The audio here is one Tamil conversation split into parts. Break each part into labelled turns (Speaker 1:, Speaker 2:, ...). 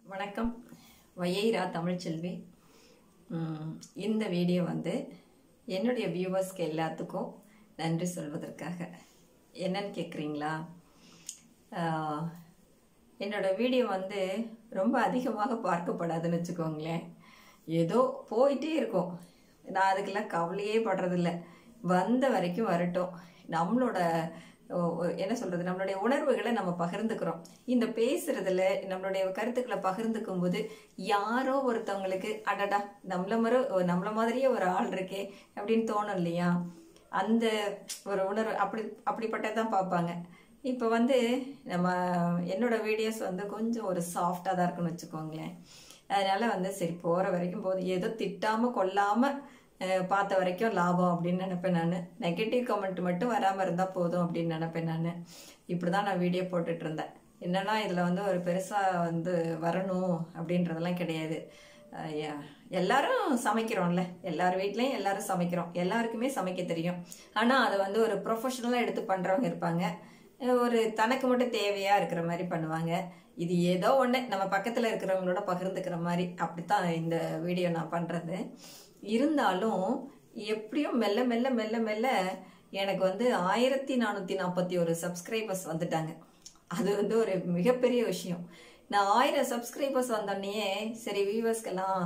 Speaker 1: வணக்கம் வையைரா தமிழ்ச்செல்வி உம், இந்த வீடியோ வந்து என்னுடைய வியூவர்ஸ்க்கு எல்லாத்துக்கும் நன்றி சொல்வதற்காக என்னன்னு கேட்குறீங்களா ஆஹ், என்னோட வீடியோ வந்து ரொம்ப அதிகமாக பார்க்கப்படாதுன்னு வச்சுக்கோங்களேன் ஏதோ போயிட்டே இருக்கும் நான் அதுக்கெல்லாம் கவலையே படுறதில்ல வந்த வரைக்கும் வரட்டும் நம்மளோட ஓ, ஓ, என்ன சொல்றது நம்மளுடைய உணர்வுகளை நம்ம பகிர்ந்துக்கிறோம் இந்த பேசுறதுல நம்மளுடைய கருத்துக்களை பகிர்ந்துக்கும் போது யாரோ ஒருத்தவங்களுக்கு அடடா நம்மள மாதிரி நம்மள மாதிரியே ஒரு ஆள் இருக்கே அப்படின்னு தோணும் இல்லையா அந்த ஒரு உணர்வு அப்படி அப்படிப்பட்டதான் பார்ப்பாங்க இப்போ வந்து நம்ம என்னோட வீடியோஸ் வந்து கொஞ்சம் ஒரு சாஃப்டாக தான் இருக்குன்னு வச்சுக்கோங்களேன் அதனால வந்து சரி போகிற வரைக்கும் போதும் ஏதோ திட்டாமல் கொல்லாமல் பார்த்த வரைக்கும் லாபம் அப்படின்னு நினைப்பேன் நான் நெகட்டிவ் கமெண்ட் மட்டும் வராமல் இருந்தால் போதும் அப்படின்னு நினைப்பேன் நான் இப்படி தான் நான் வீடியோ போட்டுட்டு இருந்தேன் என்னன்னா இதில் வந்து ஒரு பெருசாக வந்து வரணும் அப்படின்றதெல்லாம் கிடையாது அஹ் யா- எல்லாரும் சமைக்கிறோம்ல எல்லார் வீட்லயும் எல்லாரும் சமைக்கிறோம் எல்லாருக்குமே சமைக்க தெரியும் ஆனால் அதை வந்து ஒரு ப்ரொஃபஷனலாக எடுத்து பண்ணுறவங்க இருப்பாங்க அஹ் ஒரு தனக்கு மட்டும் தேவையா இருக்கிற மாதிரி பண்ணுவாங்க இது ஏதோ ஒன்று நம்ம பக்கத்தில் இருக்கிறவங்களோட பகிர்ந்துக்கிற மாதிரி அப்படித்தான் இந்த வீடியோ நான் பண்ணுறது இருந்தாலும் எப்படியும் மெல்ல மெல்ல மெல்ல மெல்ல எனக்கு வந்து ஆயிரத்தி நானூற்றி நாற்பத்தி ஒரு சப்ஸ்கிரைபர்ஸ் வந்துட்டாங்க அது வந்து ஒரு மிகப்பெரிய விஷயம் நான் ஆயிரம் சப்ஸ்கிரைபர்ஸ் வந்தோடனே சரி வியூவர்ஸ்க்கெல்லாம்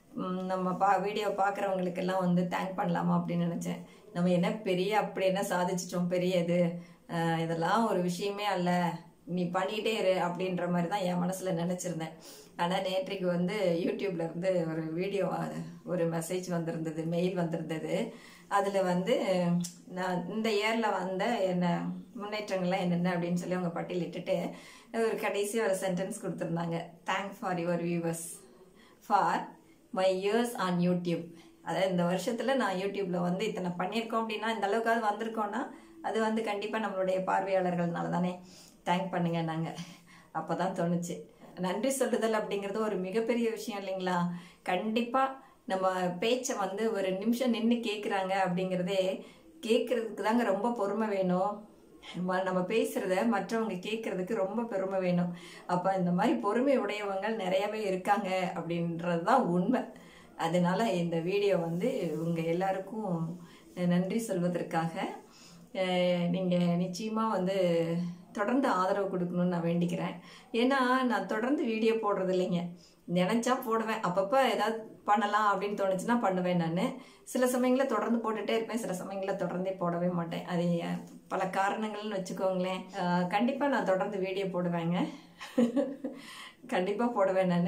Speaker 1: நம்ம பா வீடியோ பார்க்குறவங்களுக்கெல்லாம் வந்து தேங்க் பண்ணலாமா அப்படின்னு நினச்சேன் நம்ம என்ன பெரிய அப்படி என்ன சாதிச்சிட்டோம் பெரிய இது அஹ் இதெல்லாம் ஒரு விஷயமே அல்ல நீ பண்ணிட்டே இரு அப்படின்ற மாதிரி தான் என் மனசில் நினச்சிருந்தேன் ஆனால் நேற்றைக்கு வந்து யூடியூப்ல இருந்து ஒரு வீடியோ ஒரு மெசேஜ் வந்திருந்தது மெயில் வந்திருந்தது அதில் வந்து நான் இந்த இயரில் வந்த என்ன முன்னேற்றங்கள்லாம் என்னென்ன அப்படின்னு சொல்லி அவங்க பட்டியலிட்டுட்டு ஒரு கடைசி ஒரு சென்டென்ஸ் கொடுத்துருந்தாங்க thank for your viewers for my years on YouTube அதாவது இந்த வருஷத்தில் நான் யூடியூப்ல வந்து இத்தனை பண்ணியிருக்கோம் அப்படின்னா இந்த அளவுக்காவது வந்திருக்கோம்னா அது வந்து கண்டிப்பாக நம்மளுடைய பார்வையாளர்கள்னால தானே தேங்க் பண்ணுங்க நாங்கள் அப்போ தான் தோணுச்சு நன்றி சொல்லுதல் அப்படிங்கிறது ஒரு மிகப்பெரிய விஷயம் இல்லைங்களா கண்டிப்பாக நம்ம பேச்சை வந்து ஒரு நிமிஷம் நின்று கேட்குறாங்க அப்படிங்கிறதே கேட்கறதுக்கு தாங்க ரொம்ப பொறுமை வேணும் ம- நம்ம பேசுறத மற்றவங்க கேட்கறதுக்கு ரொம்ப பெருமை வேணும் அப்ப இந்த மாதிரி பொறுமை உடையவங்க நிறையவே இருக்காங்க அப்படின்றது தான் உண்மை அதனால இந்த வீடியோ வந்து உங்க எல்லாருக்கும் நன்றி சொல்வதற்காக அஹ், நீங்க நிச்சயமா வந்து தொடர்ந்து ஆதரவு கொடுக்கணும்னு நான் வேண்டிக்கிறேன் ஏன்னா நான் தொடர்ந்து வீடியோ போடுறது இல்லைங்க நினைச்சா போடுவேன் அப்பப்போ ஏதாவது பண்ணலாம் அப்படின்னு தோணுச்சுன்னா பண்ணுவேன் நான் சில சமயங்களில் தொடர்ந்து போட்டுட்டே இருப்பேன் சில சமயங்களில் தொடர்ந்தே போடவே மாட்டேன் அது ஏன் பல காரணங்கள்னு வச்சுக்கோங்களேன் அஹ் கண்டிப்பா நான் தொடர்ந்து வீடியோ போடுவேங்க கண்டிப்பா போடுவேன் நான்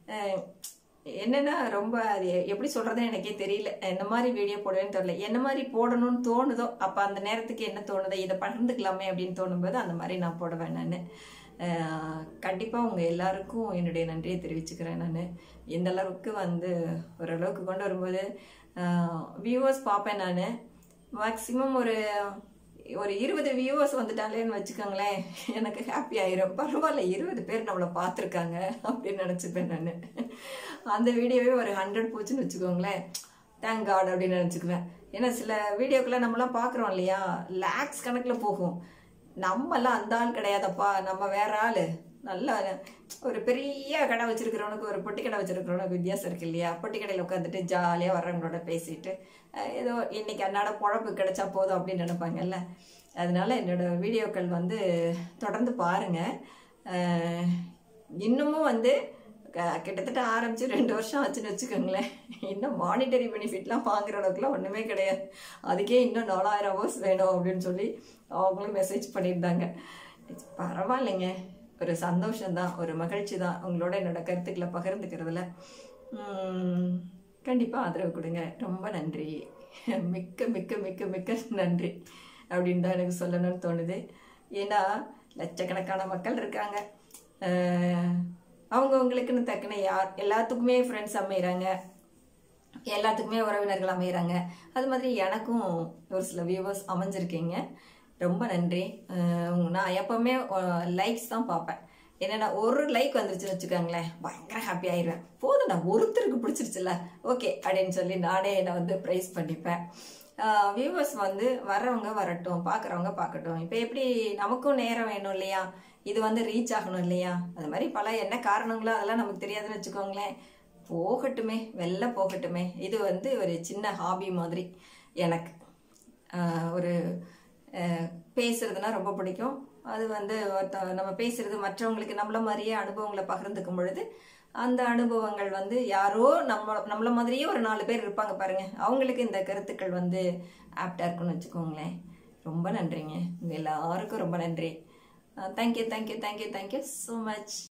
Speaker 1: என்னன்னா ரொம்ப அது எ- எப்படி சொல்றதுன்னு எனக்கே தெரியல என்ன மாதிரி வீடியோ போடுவேன்னு தெரியல என்ன மாதிரி போடணும்னு தோணுதோ அப்ப அந்த நேரத்துக்கு என்ன தோணுதோ இதை பகிர்ந்துக்கலாமே அப்படின்னு தோணும்போது அந்த மாதிரி நான் போடுவேன் நான் கண்டிப்பா உங்க எல்லாருக்கும் என்னுடைய நன்றியை தெரிவிச்சுக்கிறேன் நான் எந்த அளவுக்கு வந்து ஓரளவுக்கு கொண்டு வரும்போது வியூவர்ஸ் பார்ப்பேன் நான் மேக்ஸிமம் ஒரு ஒரு இருபது வியூவர்ஸ் வந்துட்டாலேன்னு வச்சுக்கோங்களேன் எனக்கு ஹாப்பி ஆயிரும் பரவாயில்ல இருபது பேர் நம்மளை பார்த்துருக்காங்க அப்படின்னு நினச்சிப்பேன் நான் அந்த வீடியோவே ஒரு ஹண்ட்ரட் போச்சுன்னு வச்சுக்கோங்களேன் தேங்க் காட் அப்படின்னு நினச்சிக்குவேன் ஏன்னா சில வீடியோக்கெல்லாம் நம்மலாம் பார்க்குறோம் இல்லையா லேக்ஸ் கணக்கில் போகும் நம்மலாம் அந்த ஆள் கிடையாதப்பா நம்ம வேற ஆள் நல்ல ஒரு பெரிய கடை வச்சிருக்கிறவனுக்கு ஒரு பொட்டி கடை வச்சிருக்கிறவனுக்கு வித்தியாசம் இருக்கு இல்லையா பொட்டி கடையில் உட்காந்துட்டு ஜாலியாக வர்றவங்களோட பேசிட்டு அஹ் ஏதோ இன்னைக்கு அன்னாட பொழப்பு கிடைச்சா போதும் அப்படின்னு நினைப்பாங்கல்ல அதனால என்னோட வீடியோக்கள் வந்து தொடர்ந்து பாருங்க அஹ் இன்னமும் வந்து க- கிட்டத்தட்ட ஆரம்பிச்சு ரெண்டு வருஷம் ஆச்சுன்னு வச்சுக்கோங்களேன் இன்னும் மானிட்டரி பெனிஃபிட்லாம் வாங்குற அளவுக்குலாம் ஒன்றுமே கிடையாது அதுக்கே இன்னும் நாலாயிரம் ஹவர்ஸ் வேணும் அப்படின்னு சொல்லி அவங்களும் மெசேஜ் பண்ணியிருந்தாங்க பரவாயில்லைங்க ஒரு சந்தோஷம்தான் ஒரு மகிழ்ச்சி தான் உங்களோட என்னோட கருத்துக்களை பகிர்ந்துக்கிறதுல உம், கண்டிப்பா ஆதரவு கொடுங்க ரொம்ப நன்றி மிக்க மிக்க மிக்க மிக்க நன்றி அப்படின்னு தான் எனக்கு சொல்லணும்னு தோணுது ஏன்னா லட்சக்கணக்கான மக்கள் இருக்காங்க அஹ், அவங்கவங்களுக்குன்னு தக்கன யார் எல்லாத்துக்குமே ஃப்ரெண்ட்ஸ் அமைகிறாங்க எல்லாத்துக்குமே உறவினர்கள் அமைகிறாங்க அது மாதிரி எனக்கும் ஒரு சில வியூவர்ஸ் அமைஞ்சிருக்கீங்க ரொம்ப நன்றி அஹ் உங்க- நான் எப்பவுமே லைக்ஸ் தான் பார்ப்பேன் என்னன்னா ஒரு லைக் வந்துருச்சுன்னு வச்சுக்கோங்களேன் பயங்கர ஹாப்பி ஆயிடுவேன் போதும் நான் ஒருத்தருக்கு பிடிச்சிருச்சுல ஓகே அப்படின்னு சொல்லி நானே என்னை வந்து ப்ரைஸ் பண்ணிப்பேன் வியூவர்ஸ் வந்து வர்றவங்க வரட்டும் பார்க்குறவங்க பார்க்கட்டும் இப்போ எப்படி நமக்கும் நேரம் வேணும் இல்லையா இது வந்து ரீச் ஆகணும் இல்லையா அது மாதிரி பல என்ன காரணங்களோ அதெல்லாம் நமக்கு தெரியாதுன்னு வச்சுக்கோங்களேன் போகட்டுமே வெளில போகட்டுமே இது வந்து ஒரு சின்ன ஹாபி மாதிரி எனக்கு ஆஹ் ஒரு ஆஹ் பேசுறதுனா ரொம்ப பிடிக்கும் அது வந்து ஒருத்த- நம்ம பேசுறது மற்றவங்களுக்கு நம்மள மாதிரியே அனுபவங்களை பகிர்ந்துக்கும் பொழுது அந்த அனுபவங்கள் வந்து யாரோ நம்ம நம்மள மாதிரியே ஒரு நாலு பேர் இருப்பாங்க பாருங்க அவங்களுக்கு இந்த கருத்துக்கள் வந்து ஆப்டா இருக்கும்னு வச்சுக்கோங்களேன் ரொம்ப நன்றிங்க உங்க எல்லாருக்கும் ரொம்ப நன்றி thank you thank you thank you thank you so much